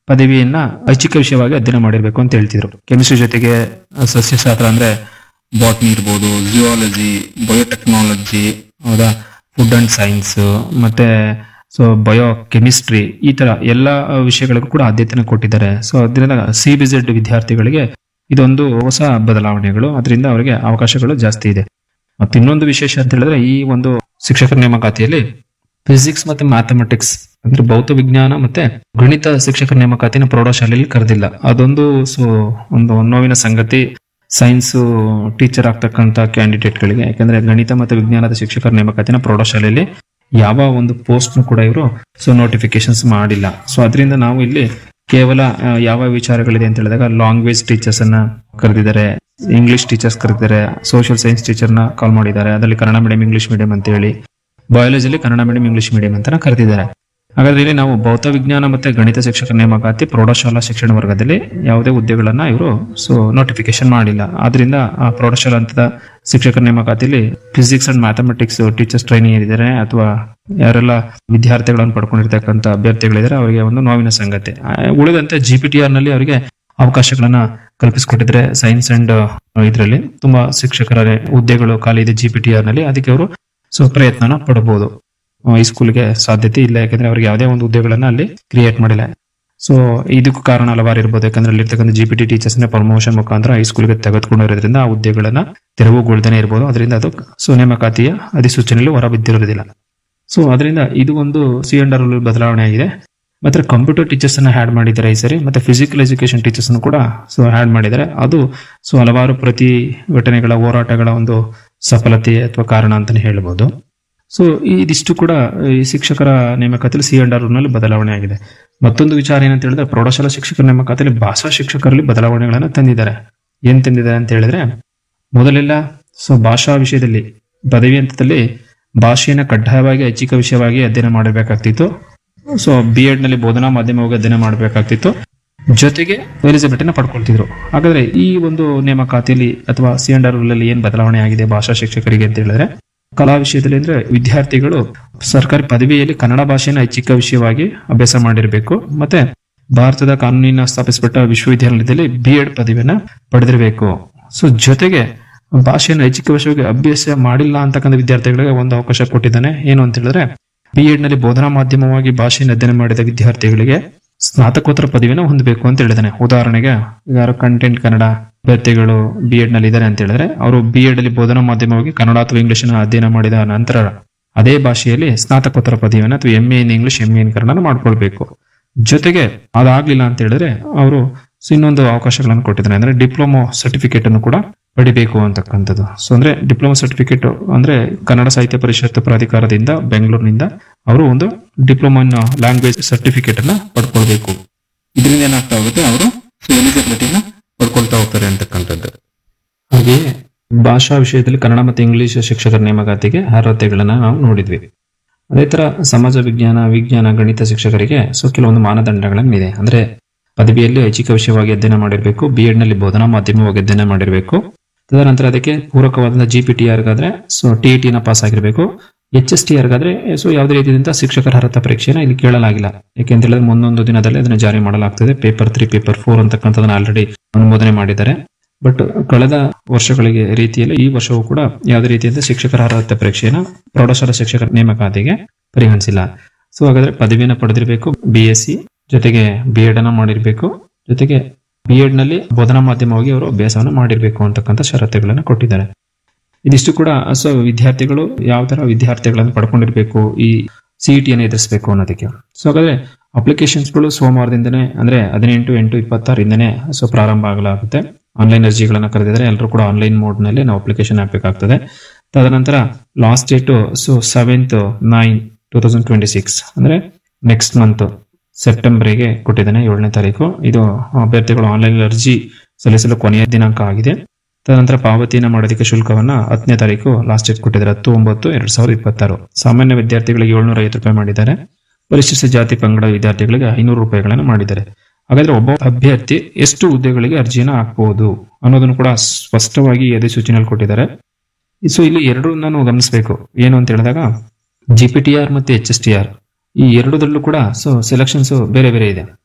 ಪದವಿಯನ್ನ ಐಚ್ಛಿಕ ವಿಷಯವಾಗಿ ಅಧ್ಯಯನ ಮಾಡಿರ್ಬೇಕು ಅಂತ ಹೇಳ್ತಿದ್ರು ಕೆಮಿಸ್ಟ್ರಿ ಜೊತೆಗೆ ಸಸ್ಯಶಾಸ್ತ್ರ ಅಂದ್ರೆ ಬಾಟ್ನಿ ಇರ್ಬೋದು ಜಿಯಾಲಜಿ ಬಯೋಟೆಕ್ನಾಲಜಿ ಹೌದಾ ಫುಡ್ ಅಂಡ್ ಸೈನ್ಸ್ ಮತ್ತೆ ಸೊ ಬಯೋ ಕೆಮಿಸ್ಟ್ರಿ ಈ ತರ ಎಲ್ಲ ವಿಷಯಗಳಿಗೂ ಕೂಡ ಆದ್ಯತೆನ ಕೊಟ್ಟಿದ್ದಾರೆ ಸೊ ಅದರಿಂದ ಸಿ ಬಿ ಜೆಡ್ ವಿದ್ಯಾರ್ಥಿಗಳಿಗೆ ಇದೊಂದು ಹೊಸ ಬದಲಾವಣೆಗಳು ಅದರಿಂದ ಅವರಿಗೆ ಅವಕಾಶಗಳು ಜಾಸ್ತಿ ಇದೆ ಮತ್ತೆ ಇನ್ನೊಂದು ವಿಶೇಷ ಅಂತ ಹೇಳಿದ್ರೆ ಈ ಒಂದು ಶಿಕ್ಷಕರ ನೇಮಕಾತಿಯಲ್ಲಿ ಫಿಸಿಕ್ಸ್ ಮತ್ತೆ ಮ್ಯಾಥಮೆಟಿಕ್ಸ್ ಅಂದ್ರೆ ಭೌತ ವಿಜ್ಞಾನ ಮತ್ತೆ ಗಣಿತ ಶಿಕ್ಷಕರ ನೇಮಕಾತಿನ ಪ್ರೌಢಶಾಲೆಯಲ್ಲಿ ಕರೆದಿಲ್ಲ ಅದೊಂದು ಸೊ ಒಂದು ನೋವಿನ ಸಂಗತಿ ಸೈನ್ಸ್ ಟೀಚರ್ ಆಗ್ತಕ್ಕಂತ ಕ್ಯಾಂಡಿಡೇಟ್ ಗಳಿಗೆ ಯಾಕಂದ್ರೆ ಗಣಿತ ಮತ್ತು ವಿಜ್ಞಾನದ ಶಿಕ್ಷಕರ ನೇಮಕಾತಿನ ಪ್ರೌಢಶಾಲೆಯಲ್ಲಿ ಯಾವ ಒಂದು ಪೋಸ್ಟ್ ಕೂಡ ಇವರು ಸೊ ನೋಟಿಫಿಕೇಶನ್ಸ್ ಮಾಡಿಲ್ಲ ಸೊ ಅದರಿಂದ ನಾವು ಇಲ್ಲಿ ಕೇವಲ ಆ, ಯಾವ ವಿಚಾರಗಳಿದೆ ಅಂತ ಹೇಳಿದಾಗ ಲಾಂಗ್ವೇಜ್ ಟೀಚರ್ಸ್ ಅನ್ನ ಕರೆದಿದ್ದಾರೆ ಇಂಗ್ಲಿಷ್ ಟೀಚರ್ಸ್ ಕರೆದಿದ್ದಾರೆ ಸೋಷಿಯಲ್ ಸೈನ್ಸ್ ಟೀಚರ್ನ ಕಾಲ್ ಮಾಡಿದ್ದಾರೆ ಅದರಲ್ಲಿ ಕನ್ನಡ ಮೀಡಿಯಂ ಇಂಗ್ಲಿಷ್ ಮೀಡಿಯಂ ಅಂತ ಹೇಳಿ ಬಯಾಲಜಿಲಿ ಕನ್ನಡ ಮೀಡಿಯಂ ಇಂಗ್ಲಿಷ್ ಮೀಡಿಯಂ ಅಂತ ಕರೆದಿದ್ದಾರೆ ಹಾಗಾದ್ರೆ ಇಲ್ಲಿ ನಾವು ಭೌತ ವಿಜ್ಞಾನ ಮತ್ತೆ ಗಣಿತ ಶಿಕ್ಷಕರ ನೇಮಕಾತಿ ಪ್ರೌಢಶಾಲಾ ಶಿಕ್ಷಣ ವರ್ಗದಲ್ಲಿ ಯಾವುದೇ ಹುದ್ದೆಗಳನ್ನ ಇವರು ಸೊ ನೋಟಿಫಿಕೇಶನ್ ಮಾಡಿಲ್ಲ ಆದ್ರಿಂದ ಆ ಪ್ರೌಢಶಾಲಾ ಹಂತದ ಶಿಕ್ಷಕರ ನೇಮಕಾತಿಯಲ್ಲಿ physics and mathematics teachers training ಏನಿದ್ದಾರೆ ಅಥವಾ ಯಾರೆಲ್ಲ ವಿದ್ಯಾರ್ಥಿಗಳನ್ನು ಪಡ್ಕೊಂಡಿರ್ತಕ್ಕಂಥ ಅಭ್ಯರ್ಥಿಗಳಿದ್ದಾರೆ ಅವರಿಗೆ ಒಂದು ನೋವಿನ ಸಂಗತಿ ಆ, ಉಳಿದಂತೆ ಜಿ ಪಿ ಟಿ ಆರ್ ನಲ್ಲಿ ಅವರಿಗೆ ಅವಕಾಶಗಳನ್ನ ಕಲ್ಪಿಸಿಕೊಟ್ಟಿದ್ರೆ ಸೈನ್ಸ್ ಅಂಡ್ ಇದರಲ್ಲಿ ತುಂಬಾ ಶಿಕ್ಷಕರ ಹುದ್ದೆಗಳು ಖಾಲಿ ಇದೆ ಜಿ ಪಿ ಟಿ ಆರ್ ನಲ್ಲಿ ಅದಕ್ಕೆ ಅವರು ಸೊ ಪ್ರಯತ್ನನ ಪಡಬಹುದು ಈ ಸ್ಕೂಲ್ಗೆ ಸಾಧ್ಯತೆ ಇಲ್ಲ ಯಾಕಂದ್ರೆ ಅವ್ರಿಗೆ ಯಾವುದೇ ಒಂದು ಹುದ್ದೆಗಳನ್ನ ಅಲ್ಲಿ ಕ್ರಿಯೇಟ್ ಮಾಡಿಲ್ಲ ಸೊ ಇದಕ್ಕೂ ಕಾರಣ ಹಲವಾರು ಇರ್ಬೋದು ಯಾಕಂದ್ರೆ ಅಲ್ಲಿರ್ತಕ್ಕಂಥ ಜಿ ಪಿ ಟಿ ಟೀಚರ್ಸ್ ನ ಪ್ರಮೋಷನ್ ಮುಖಾಂತರ ಈ ಸ್ಕೂಲ್ಗೆ ತೆಗೆದುಕೊಂಡಿರೋದ್ರಿಂದ ಆ ಹುದ್ದೆಗಳನ್ನ ತೆರವುಗೊಳ್ದೇನೆ ಇರ್ಬೋದು ಅದರಿಂದ ಅದು ಸೊ ನೇಮಕಾತಿಯ ಅಧಿಸೂಚನೆಯಲ್ಲಿ ಹೊರಬಿದ್ದಿರೋದಿಲ್ಲ ಸೊ ಅದರಿಂದ ಇದು ಒಂದು ಸಿ ಅಂಡ್ ಆರ್ ಬದಲಾವಣೆ ಆಗಿದೆ ಮತ್ತೆ ಕಂಪ್ಯೂಟರ್ ಟೀಚರ್ಸ್ ಅನ್ನ ಹ್ಯಾಡ್ ಮಾಡಿದ್ದಾರೆ ಈ ಸರಿ ಮತ್ತೆ ಫಿಸಿಕಲ್ ಎಜುಕೇಶನ್ ಟೀಚರ್ಸ್ ಅನ್ನು ಕೂಡ ಸೊ ಹ್ಯಾಡ್ ಮಾಡಿದ್ದಾರೆ ಅದು ಸೊ ಹಲವಾರು ಪ್ರತಿಭಟನೆಗಳ ಹೋರಾಟಗಳ ಒಂದು ಸಫಲತೆ ಅಥವಾ ಕಾರಣ ಅಂತಾನೆ ಹೇಳ್ಬೋದು ಸೊ ಇದಿಷ್ಟು ಕೂಡ ಈ ಶಿಕ್ಷಕರ ನೇಮಕಾತಿಯಲ್ಲಿ ಸಿ ಅಂಡ್ ಆರ್ ನಲ್ಲಿ ಬದಲಾವಣೆ ಆಗಿದೆ ಮತ್ತೊಂದು ವಿಚಾರ ಏನಂತ ಹೇಳಿದ್ರೆ ಪ್ರೌಢಶಾಲಾ ಶಿಕ್ಷಕರ ನೇಮಕಾತಿಯಲ್ಲಿ ಭಾಷಾ ಶಿಕ್ಷಕರಲ್ಲಿ ಬದಲಾವಣೆಗಳನ್ನು ತಂದಿದ್ದಾರೆ ಏನ್ ತಂದಿದ್ದಾರೆ ಅಂತ ಹೇಳಿದ್ರೆ ಮೊದಲೆಲ್ಲ ಸೊ ಭಾಷಾ ವಿಷಯದಲ್ಲಿ ಪದವಿ ಹಂತದಲ್ಲಿ ಭಾಷೆಯನ್ನ ಕಡ್ಡಾಯವಾಗಿ ಐಚ್ಛಿಕ ವಿಷಯವಾಗಿ ಅಧ್ಯಯನ ಮಾಡಬೇಕಾಗ್ತಿತ್ತು ಸೊ ಬಿ ಎಡ್ ನಲ್ಲಿ ಬೋಧನಾ ಮಾಧ್ಯಮವಾಗಿ ಅಧ್ಯಯನ ಮಾಡಬೇಕಾಗ್ತಿತ್ತು ಜೊತೆಗೆ ಎಲಿಜಿಬಿಲಿಟಿನ ಪಡ್ಕೊಳ್ತಿದ್ರು ಹಾಗಾದ್ರೆ ಈ ಒಂದು ನೇಮಕಾತಿಯಲ್ಲಿ ಅಥವಾ ಸಿ ಅಂಡ್ ಆರ್ ಅಲ್ಲಿ ಏನ್ ಬದಲಾವಣೆ ಆಗಿದೆ ಭಾಷಾ ಶಿಕ್ಷಕರಿಗೆ ಅಂತ ಹೇಳಿದ್ರೆ ಕಲಾ ವಿಷಯದಲ್ಲಿ ಅಂದ್ರೆ ವಿದ್ಯಾರ್ಥಿಗಳು ಸರ್ಕಾರಿ ಪದವಿಯಲ್ಲಿ ಕನ್ನಡ ಭಾಷೆಯನ್ನು ಐಚ್ಛಿಕ ವಿಷಯವಾಗಿ ಅಭ್ಯಾಸ ಮಾಡಿರಬೇಕು ಮತ್ತೆ ಭಾರತದ ಕಾನೂನಿನ ಸ್ಥಾಪಿಸಲ್ಪಟ್ಟ ವಿಶ್ವವಿದ್ಯಾಲಯದಲ್ಲಿ ಬಿ ಎಡ್ ಪದವಿಯನ್ನ ಪಡೆದಿರಬೇಕು ಸೊ ಜೊತೆಗೆ ಭಾಷೆಯನ್ನು ಐಚ್ಛಿಕ ವಿಷಯವಾಗಿ ಅಭ್ಯಾಸ ಮಾಡಿಲ್ಲ ಅಂತಕ್ಕಂಥ ವಿದ್ಯಾರ್ಥಿಗಳಿಗೆ ಒಂದು ಅವಕಾಶ ಕೊಟ್ಟಿದ್ದಾನೆ ಏನು ಅಂತ ಹೇಳಿದ್ರೆ ಬಿ ಎಡ್ ನಲ್ಲಿ ಬೋಧನಾ ಮಾಧ್ಯಮವಾಗಿ ಭಾಷೆಯನ್ನು ಅಧ್ಯಯನ ಮಾಡಿದ ವಿದ್ಯಾರ್ಥಿಗಳಿಗೆ ಸ್ನಾತಕೋತ್ತರ ಪದವಿಯನ್ನು ಹೊಂದಬೇಕು ಅಂತ ಹೇಳಿದಾನೆ ಉದಾಹರಣೆಗೆ ಯಾರು ಕಂಟೆಂಟ್ ಕನ್ನಡ ಅಭ್ಯರ್ಥಿಗಳು ಬಿ ಎಡ್ ನಲ್ಲಿ ಇದ್ದಾರೆ ಅಂತ ಹೇಳಿದ್ರೆ ಅವರು ಬಿ ಎಡ್ ಅಲ್ಲಿ ಬೋಧನಾ ಮಾಧ್ಯಮವಾಗಿ ಕನ್ನಡ ಅಥವಾ ಇಂಗ್ಲಿಷ್ ಅಧ್ಯಯನ ಮಾಡಿದ ನಂತರ ಅದೇ ಭಾಷೆಯಲ್ಲಿ ಸ್ನಾತಕೋತ್ತರ ಪದವಿಯನ್ನು ಅಥವಾ M A in English M A in Kannada ಮಾಡ್ಕೊಳ್ಬೇಕು ಜೊತೆಗೆ ಅದಾಗ್ಲಿಲ್ಲ ಅಂತ ಹೇಳಿದ್ರೆ ಅವರು ಇನ್ನೊಂದು ಅವಕಾಶಗಳನ್ನು ಕೊಟ್ಟಿದ್ದಾರೆ ಅಂದ್ರೆ ಡಿಪ್ಲೊಮೊ ಸರ್ಟಿಫಿಕೇಟ್ ಅನ್ನು ಕೂಡ ಪಡಿಬೇಕು ಅಂತಕ್ಕಂಥದ್ದು ಸೊ ಅಂದ್ರೆ ಡಿಪ್ಲೊಮಾ ಸರ್ಟಿಫಿಕೇಟ್ ಅಂದ್ರೆ ಕನ್ನಡ ಸಾಹಿತ್ಯ ಪರಿಷತ್ ಪ್ರಾಧಿಕಾರದಿಂದ ಬೆಂಗಳೂರಿನಿಂದ ಅವರು ಒಂದು ಡಿಪ್ಲೊಮಾ ಲ್ಯಾಂಗ್ವೇಜ್ ಸರ್ಟಿಫಿಕೇಟ್ ಅನ್ನ ಪಡ್ಕೊಳ್ಬೇಕು ಇದರಿಂದ ಏನಾಗ್ತಾ ಹೋಗುತ್ತೆ ಅವರು ಎಲಿಜಿಬಿಲಿಟಿನ ಪಡ್ಕೊಳ್ತಾ ಹೋಗ್ತಾರೆ ಅಂತಕ್ಕಂಥದ್ದು ಹಾಗೆಯೇ ಭಾಷಾ ವಿಷಯದಲ್ಲಿ ಕನ್ನಡ ಮತ್ತು ಇಂಗ್ಲಿಷ್ ಶಿಕ್ಷಕರ ನೇಮಕಾತಿಗೆ ಅರ್ಹತೆಗಳನ್ನ ನಾವು ನೋಡಿದ್ವಿ ಅದೇ ತರ ಸಮಾಜ ವಿಜ್ಞಾನ ವಿಜ್ಞಾನ ಗಣಿತ ಶಿಕ್ಷಕರಿಗೆ ಸೊ ಕೆಲವೊಂದು ಮಾನದಂಡಗಳನ್ನಿದೆ ಅಂದ್ರೆ ಪದವಿಯಲ್ಲಿ ಐಚ್ಛಿಕ ವಿಷಯವಾಗಿ ಅಧ್ಯಯನ ಮಾಡಿರಬೇಕು ಬಿ ಎಡ್ ನಲ್ಲಿ ಬೋಧನಾ ಮಾಧ್ಯಮವಾಗಿ ಅಧ್ಯಯನ ಮಾಡಿರಬೇಕು ತದನಂತರ ಅದಕ್ಕೆ ಪೂರಕವಾದ ಜಿ ಪಿ ಟಿ ಆರ್ಗಾದ್ರೆ ಸೊ ಟಿ ಟಿ ನ ಪಾಸ್ ಆಗಿರಬೇಕು ಎಚ್ ಎಸ್ ಟಿ ಆರ್ಗಾದ್ರೆ ಸೊ ಯಾವುದೇ ರೀತಿಯಿಂದ ಶಿಕ್ಷಕರ ಅರ್ಹತಾ ಪರೀಕ್ಷೆನ ಇಲ್ಲಿ ಕೇಳಲಾಗಿಲ್ಲ ಯಾಕೆಂತ ಹೇಳಿದ್ರೆ ಮುಂದೊಂದು ದಿನದಲ್ಲಿ ಅದನ್ನು ಜಾರಿ ಮಾಡಲಾಗ್ತದೆ ಪೇಪರ್ ತ್ರೀ ಪೇಪರ್ ಫೋರ್ ಅಂತಕ್ಕಂಥದನ್ನ ಆಲ್ರೆಡಿ ಅನುಮೋದನೆ ಮಾಡಿದ್ದಾರೆ ಬಟ್ ಕಳೆದ ವರ್ಷಗಳಿಗೆ ರೀತಿಯಲ್ಲಿ ಈ ವರ್ಷವೂ ಕೂಡ ಯಾವುದೇ ರೀತಿಯಿಂದ ಶಿಕ್ಷಕರ ಅರ್ಹತೆ ಪರೀಕ್ಷೆಯನ್ನ ಪ್ರೌಢಶಾಲಾ ಶಿಕ್ಷಕರ ನೇಮಕಾತಿಗೆ ಪರಿಗಣಿಸಿಲ್ಲ ಸೊ ಹಾಗಾದ್ರೆ ಪದವಿಯನ್ನು ಪಡೆದಿರಬೇಕು ಬಿ ಎಸ್ ಸಿ ಜೊತೆಗೆ ಬಿ ಎಡ್ ಅನ್ನ ಮಾಡಿರ್ಬೇಕು ಜೊತೆಗೆ ಬಿ ಎಡ್ ನಲ್ಲಿ ಬೋಧನಾ ಮಾಧ್ಯಮವಾಗಿ ಅವರು ಅಭ್ಯಾಸವನ್ನು ಮಾಡಿರ್ಬೇಕು ಅಂತಕ್ಕಂಥ ಷರತ್ತುಗಳನ್ನು ಕೊಟ್ಟಿದ್ದಾರೆ ಇದಿಷ್ಟು ಕೂಡ ಸೊ ವಿದ್ಯಾರ್ಥಿಗಳು ಯಾವ ತರ ವಿದ್ಯಾರ್ಥಿಗಳನ್ನು ಪಡ್ಕೊಂಡಿರ್ಬೇಕು ಈ ಸಿಇಟಿಯನ್ನು ಎದುರಿಸಬೇಕು ಅನ್ನೋದಕ್ಕೆ ಸೊ ಹಾಗಾದ್ರೆ ಅಪ್ಲಿಕೇಶನ್ಸ್ಗಳು ಸೋಮವಾರದಿಂದನೇ ಅಂದ್ರೆ ಹದಿನೆಂಟು ಎಂಟು ಇಪ್ಪತ್ತಾರಿಂದನೇ ಸೊ ಪ್ರಾರಂಭ ಆಗಲಾಗುತ್ತೆ ಆನ್ಲೈನ್ ಅರ್ಜಿಗಳನ್ನ ಕರೆದಿದ್ರೆ ಎಲ್ಲರೂ ಕೂಡ ಆನ್ಲೈನ್ ಮೋಡ್ ನಲ್ಲಿ ನಾವು ಅಪ್ಲಿಕೇಶನ್ ಹಾಕಬೇಕಾಗ್ತದೆ ತದನಂತರ last date so seventh nine two thousand twenty six ಅಂದ್ರೆ ನೆಕ್ಸ್ಟ್ ಮಂತ್ ಸೆಪ್ಟೆಂಬರ್ಗೆ ಕೊಟ್ಟಿದ್ದಾನೆ ಏಳನೇ ತಾರೀಕು ಇದು ಅಭ್ಯರ್ಥಿಗಳು ಆನ್ಲೈನ್ ಅರ್ಜಿ ಸಲ್ಲಿಸಲು ಕೊನೆಯ ದಿನಾಂಕ ಆಗಿದೆ ತದನಂತರ ಪಾವತಿಯನ್ನು ಮಾಡೋದಕ್ಕೆ ಶುಲ್ಕವನ್ನ ಹತ್ತನೇ ತಾರೀಕು ಲಾಸ್ಟ್ ಡೇಟ್ ಕೊಟ್ಟಿದ್ದಾರೆ ಹತ್ತು ಒಂಬತ್ತು ಎರಡ್ ಸಾವಿರದ ಇಪ್ಪತ್ತಾರು ಸಾಮಾನ್ಯ ವಿದ್ಯಾರ್ಥಿಗಳಿಗೆ ಏಳ್ನೂರ ಐವತ್ತು ರೂಪಾಯಿ ಮಾಡಿದ್ದಾರೆ ಪರಿಶಿಷ್ಟ ಜಾತಿ ಪಂಗಡ ವಿದ್ಯಾರ್ಥಿಗಳಿಗೆ ಐನೂರು ರೂಪಾಯಿಗಳನ್ನು ಮಾಡಿದ್ದಾರೆ ಹಾಗಾದ್ರೆ ಒಬ್ಬ ಅಭ್ಯರ್ಥಿ ಎಷ್ಟು ಹುದ್ದೆಗಳಿಗೆ ಅರ್ಜಿಯನ್ನು ಹಾಕಬಹುದು ಅನ್ನೋದನ್ನು ಕೂಡ ಸ್ಪಷ್ಟವಾಗಿ ಈ ಅಧಿಸೂಚನೆಯಲ್ಲಿ ಕೊಟ್ಟಿದ್ದಾರೆ ಸೊ ಇಲ್ಲಿ ಎರಡು ನಾವು ಗಮನಿಸಬೇಕು ಏನು ಅಂತ ಹೇಳಿದಾಗ ಜಿ ಪಿ ಟಿ ಆರ್ ಮತ್ತೆ ಎಚ್ ಎಸ್ ಟಿ ಆರ್ ಈ ಎರಡದಲ್ಲೂ ಕೂಡ ಸೊ ಸೆಲೆಕ್ಷನ್ಸ್ ಬೇರೆ ಬೇರೆ ಇದೆ